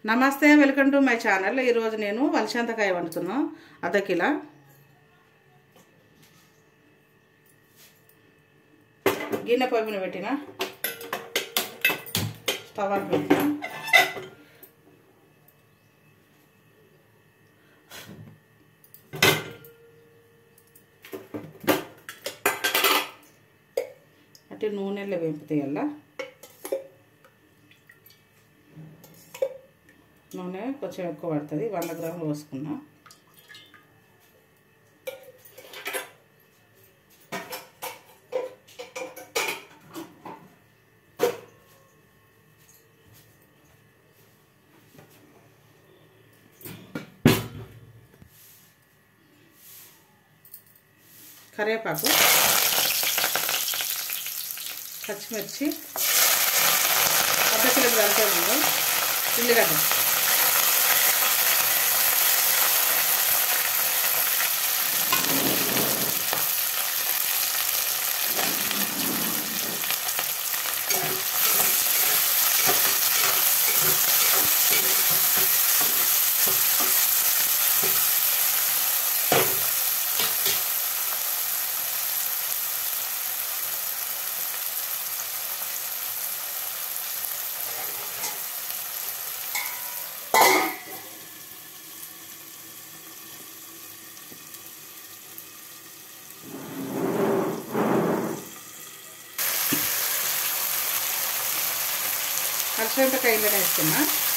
నమస్తే welcome to my channel ఈరోజు నేను వలసంతకాయ వండుతున్నాను అర్ధ కిలో గిన్నె పొయ్యిన పెట్టిన స్టవ్ ఆన్ పెట్టిన అంటే నూనెలో వేపుతాయి అలా నూనె కొంచెం ఎక్కువ పడుతుంది వంద గ్రాములు పోసుకున్నా కరివేపాకు పచ్చిమిర్చి అర్ధ కిలో కలిపేది ఉల్లిగడ్డ అలసంతకాయ ఇందులో వేస్తున్నా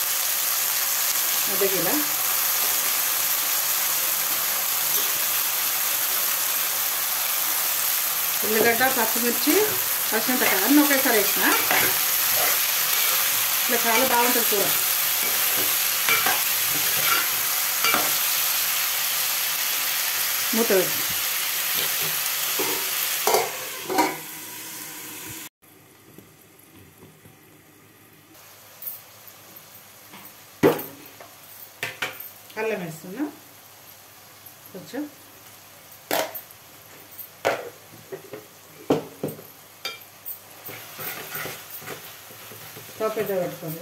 అర్ధ కిలో ఉల్లిగడ్డ పచ్చిమిర్చి అలసంతకాయ అన్నీ ఒకేసారి వేసిన ఇట్లా చాలా బాగుంటుంది కూర మూత పెట్టి అల్లం వేస్తున్నా కొంచెం పెద్ద పెట్టుకోండి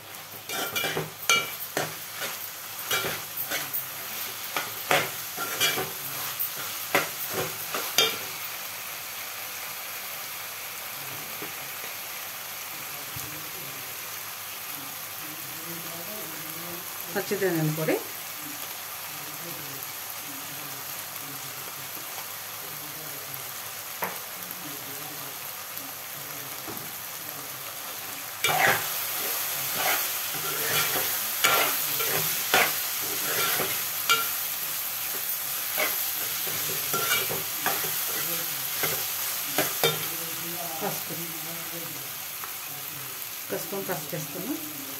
పచ్చిదనాల పొడి పసుపు పసుపు పసుపు చేస్తున్నాం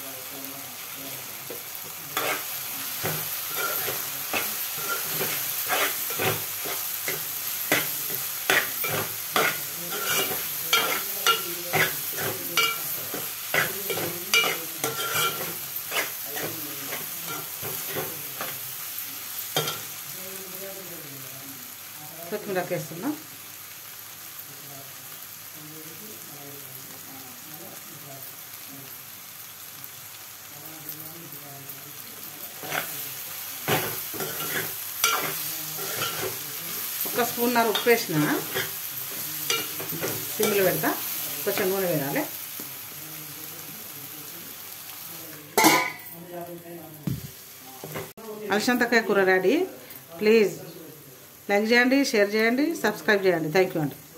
కొత్తిమీర వేస్తున్నాం ఒక స్పూన్నర ఉప్పు వేసిన సిమ్లో పెడతా కొంచెం నూనె వేయాలి అలసంతకాయ కూర రెడీ ప్లీజ్ లైక్ చేయండి షేర్ చేయండి సబ్స్క్రైబ్ చేయండి థ్యాంక్ యూ అండి